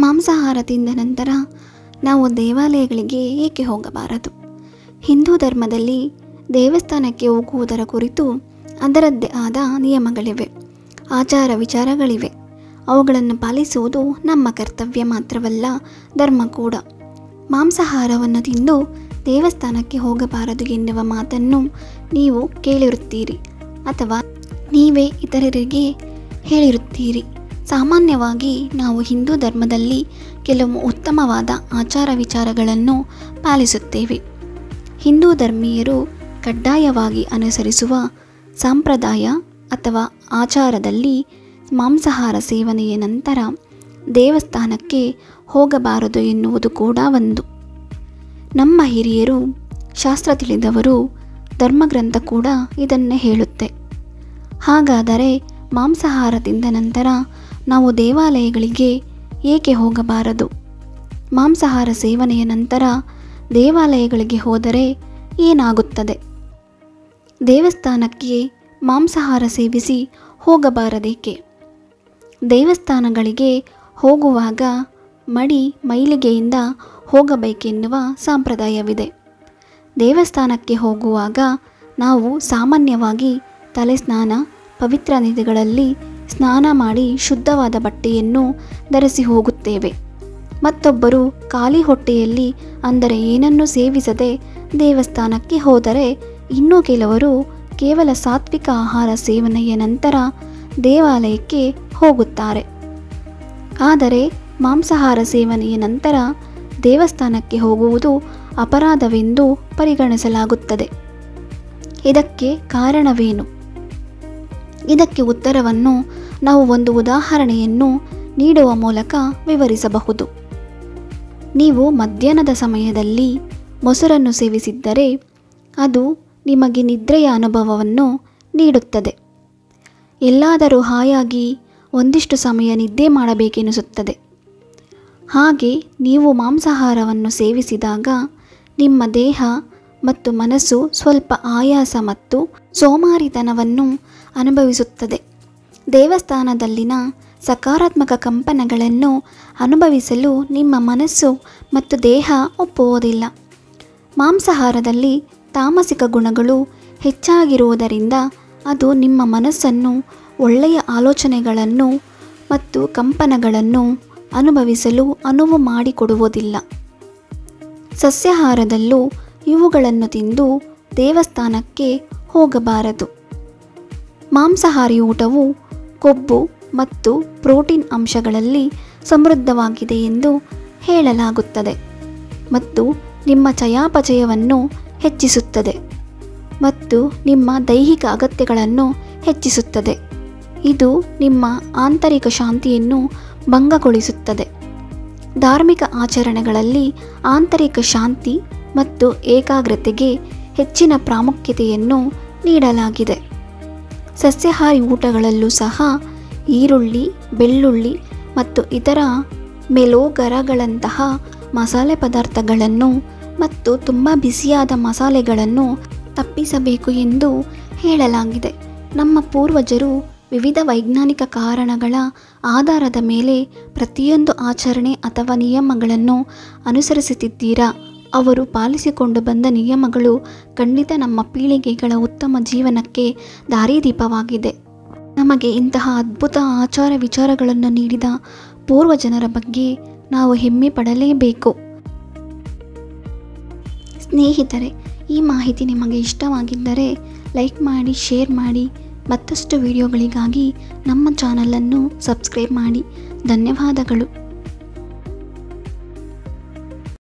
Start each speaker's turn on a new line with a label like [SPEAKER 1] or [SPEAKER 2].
[SPEAKER 1] ಮಾಂಸಾಹಾರ ತಿಂದ ನಂತರ ನಾವು ದೇವಾಲಯಗಳಿಗೆ ಏಕೆ ಹೋಗಬಾರದು ಹಿಂದೂ ಧರ್ಮದಲ್ಲಿ ದೇವಸ್ಥಾನಕ್ಕೆ ಹೋಗುವುದರ ಕುರಿತು ಅದರದ್ದೇ ಆದ ನಿಯಮಗಳಿವೆ ಆಚಾರ ವಿಚಾರಗಳಿವೆ ಅವುಗಳನ್ನು ಪಾಲಿಸುವುದು ನಮ್ಮ ಕರ್ತವ್ಯ ಮಾತ್ರವಲ್ಲ ಧರ್ಮ ಕೂಡ ಮಾಂಸಾಹಾರವನ್ನು ತಿಂದು ದೇವಸ್ಥಾನಕ್ಕೆ ಹೋಗಬಾರದು ಎನ್ನುವ ಮಾತನ್ನು ನೀವು ಕೇಳಿರುತ್ತೀರಿ ಅಥವಾ ನೀವೇ ಇತರರಿಗೆ ಹೇಳಿರುತ್ತೀರಿ ಸಾಮಾನ್ಯವಾಗಿ ನಾವು ಹಿಂದೂ ಧರ್ಮದಲ್ಲಿ ಕೆಲವು ಉತ್ತಮವಾದ ಆಚಾರ ವಿಚಾರಗಳನ್ನು ಪಾಲಿಸುತ್ತೇವೆ ಹಿಂದೂ ಧರ್ಮೀಯರು ಕಡ್ಡಾಯವಾಗಿ ಅನುಸರಿಸುವ ಸಂಪ್ರದಾಯ ಅಥವಾ ಆಚಾರದಲ್ಲಿ ಮಾಂಸಾಹಾರ ಸೇವನೆಯ ನಂತರ ದೇವಸ್ಥಾನಕ್ಕೆ ಹೋಗಬಾರದು ಎನ್ನುವುದು ಕೂಡ ಒಂದು ನಮ್ಮ ಹಿರಿಯರು ಶಾಸ್ತ್ರ ತಿಳಿದವರು ಧರ್ಮಗ್ರಂಥ ಕೂಡ ಇದನ್ನೇ ಹೇಳುತ್ತೆ ಹಾಗಾದರೆ ಮಾಂಸಾಹಾರ ತಿಂದ ನಂತರ ನಾವು ದೇವಾಲಯಗಳಿಗೆ ಏಕೆ ಹೋಗಬಾರದು ಮಾಂಸಾಹಾರ ಸೇವನೆಯ ನಂತರ ದೇವಾಲಯಗಳಿಗೆ ಹೋದರೆ ಏನಾಗುತ್ತದೆ ದೇವಸ್ಥಾನಕ್ಕೆ ಮಾಂಸಾಹಾರ ಸೇವಿಸಿ ಹೋಗಬಾರದೇಕೆ ದೇವಸ್ಥಾನಗಳಿಗೆ ಹೋಗುವಾಗ ಮಡಿ ಮೈಲಿಗೆಯಿಂದ ಹೋಗಬೇಕೆನ್ನುವ ಸಂಪ್ರದಾಯವಿದೆ ದೇವಸ್ಥಾನಕ್ಕೆ ಹೋಗುವಾಗ ನಾವು ಸಾಮಾನ್ಯವಾಗಿ ತಲೆ ಸ್ನಾನ ಪವಿತ್ರ ನದಿಗಳಲ್ಲಿ ಸ್ನಾನ ಮಾಡಿ ಶುದ್ಧವಾದ ಬಟ್ಟೆಯನ್ನು ಧರಿಸಿ ಹೋಗುತ್ತೇವೆ ಮತ್ತೊಬ್ಬರು ಖಾಲಿ ಹೊಟ್ಟೆಯಲ್ಲಿ ಅಂದರೆ ಏನನ್ನೂ ಸೇವಿಸದೆ ದೇವಸ್ಥಾನಕ್ಕೆ ಹೋದರೆ ಇನ್ನೂ ಕೆಲವರು ಕೇವಲ ಸಾತ್ವಿಕ ಆಹಾರ ಸೇವನೆಯ ನಂತರ ದೇವಾಲಯಕ್ಕೆ ಹೋಗುತ್ತಾರೆ ಆದರೆ ಮಾಂಸಾಹಾರ ಸೇವನೆಯ ನಂತರ ದೇವಸ್ಥಾನಕ್ಕೆ ಹೋಗುವುದು ಅಪರಾಧವೆಂದು ಪರಿಗಣಿಸಲಾಗುತ್ತದೆ ಇದಕ್ಕೆ ಕಾರಣವೇನು ಇದಕ್ಕೆ ಉತ್ತರವನ್ನು ನಾವು ಒಂದು ಉದಾಹರಣೆಯನ್ನು ನೀಡುವ ಮೂಲಕ ವಿವರಿಸಬಹುದು ನೀವು ಮಧ್ಯಾಹ್ನದ ಸಮಯದಲ್ಲಿ ಮೊಸರನ್ನು ಸೇವಿಸಿದ್ದರೆ ಅದು ನಿಮಗೆ ನಿದ್ರೆಯ ಅನುಭವವನ್ನು ನೀಡುತ್ತದೆ ಎಲ್ಲಾದರೂ ಹಾಯಾಗಿ ಒಂದಿಷ್ಟು ಸಮಯ ನಿದ್ದೆ ಮಾಡಬೇಕೆನಿಸುತ್ತದೆ ಹಾಗೆ ನೀವು ಮಾಂಸಾಹಾರವನ್ನು ಸೇವಿಸಿದಾಗ ನಿಮ್ಮ ದೇಹ ಮತ್ತು ಮನಸ್ಸು ಸ್ವಲ್ಪ ಆಯಾಸ ಮತ್ತು ಸೋಮಾರಿತನವನ್ನು ಅನುಭವಿಸುತ್ತದೆ ದೇವಸ್ಥಾನದಲ್ಲಿನ ಸಕಾರಾತ್ಮಕ ಕಂಪನಗಳನ್ನು ಅನುಭವಿಸಲು ನಿಮ್ಮ ಮನಸ್ಸು ಮತ್ತು ದೇಹ ಒಪ್ಪುವುದಿಲ್ಲ ಮಾಂಸಾಹಾರದಲ್ಲಿ ತಾಮಸಿಕ ಗುಣಗಳು ಹೆಚ್ಚಾಗಿರುವುದರಿಂದ ಅದು ನಿಮ್ಮ ಮನಸ್ಸನ್ನು ಒಳ್ಳೆಯ ಆಲೋಚನೆಗಳನ್ನು ಮತ್ತು ಕಂಪನಗಳನ್ನು ಅನುಭವಿಸಲು ಅನುವು ಮಾಡಿಕೊಡುವುದಿಲ್ಲ ಸಸ್ಯಾಹಾರದಲ್ಲೂ ಇವುಗಳನ್ನು ತಿಂದು ದೇವಸ್ಥಾನಕ್ಕೆ ಹೋಗಬಾರದು ಮಾಂಸಾಹಾರಿ ಊಟವು ಕೊಬ್ಬು ಮತ್ತು ಪ್ರೋಟೀನ್ ಅಂಶಗಳಲ್ಲಿ ಸಮೃದ್ಧವಾಗಿದೆ ಎಂದು ಹೇಳಲಾಗುತ್ತದೆ ಮತ್ತು ನಿಮ್ಮ ಚಯಾಪಚಯವನ್ನು ಹೆಚ್ಚಿಸುತ್ತದೆ ಮತ್ತು ನಿಮ್ಮ ದೈಹಿಕ ಅಗತ್ಯಗಳನ್ನು ಹೆಚ್ಚಿಸುತ್ತದೆ ಇದು ನಿಮ್ಮ ಆಂತರಿಕ ಶಾಂತಿಯನ್ನು ಭಂಗಗೊಳಿಸುತ್ತದೆ ಧಾರ್ಮಿಕ ಆಚರಣೆಗಳಲ್ಲಿ ಆಂತರಿಕ ಶಾಂತಿ ಮತ್ತು ಏಕಾಗ್ರತೆಗೆ ಹೆಚ್ಚಿನ ಪ್ರಾಮುಖ್ಯತೆಯನ್ನು ನೀಡಲಾಗಿದೆ ಸಸ್ಯಾಹಾರಿ ಊಟಗಳಲ್ಲೂ ಸಹ ಈರುಳ್ಳಿ ಬೆಳ್ಳುಳ್ಳಿ ಮತ್ತು ಇತರ ಮೆಲೋಗರಗಳಂತಹ ಮಸಾಲೆ ಪದಾರ್ಥಗಳನ್ನು ಮತ್ತು ತುಂಬ ಬಿಸಿಯಾದ ಮಸಾಲೆಗಳನ್ನು ತಪ್ಪಿಸಬೇಕು ಎಂದು ಹೇಳಲಾಗಿದೆ ನಮ್ಮ ಪೂರ್ವಜರು ವಿವಿಧ ವೈಜ್ಞಾನಿಕ ಕಾರಣಗಳ ಆಧಾರದ ಮೇಲೆ ಪ್ರತಿಯೊಂದು ಆಚರಣೆ ಅಥವಾ ನಿಯಮಗಳನ್ನು ಅನುಸರಿಸುತ್ತಿದ್ದೀರಾ ಅವರು ಪಾಲಿಸಿಕೊಂಡು ಬಂದ ನಿಯಮಗಳು ಖಂಡಿತ ನಮ್ಮ ಪೀಳಿಗೆಗಳ ಉತ್ತಮ ಜೀವನಕ್ಕೆ ದಾರಿದೀಪವಾಗಿದೆ ನಮಗೆ ಇಂತಹ ಅದ್ಭುತ ಆಚಾರ ವಿಚಾರಗಳನ್ನು ನೀಡಿದ ಪೂರ್ವಜನರ ಬಗ್ಗೆ ನಾವು ಹೆಮ್ಮೆ ಪಡಲೇಬೇಕು ಸ್ನೇಹಿತರೆ ಈ ಮಾಹಿತಿ ನಿಮಗೆ ಇಷ್ಟವಾಗಿದ್ದರೆ ಲೈಕ್ ಮಾಡಿ ಶೇರ್ ಮಾಡಿ ಮತ್ತಷ್ಟು ವಿಡಿಯೋಗಳಿಗಾಗಿ ನಮ್ಮ ಚಾನಲನ್ನು ಸಬ್ಸ್ಕ್ರೈಬ್ ಮಾಡಿ ಧನ್ಯವಾದಗಳು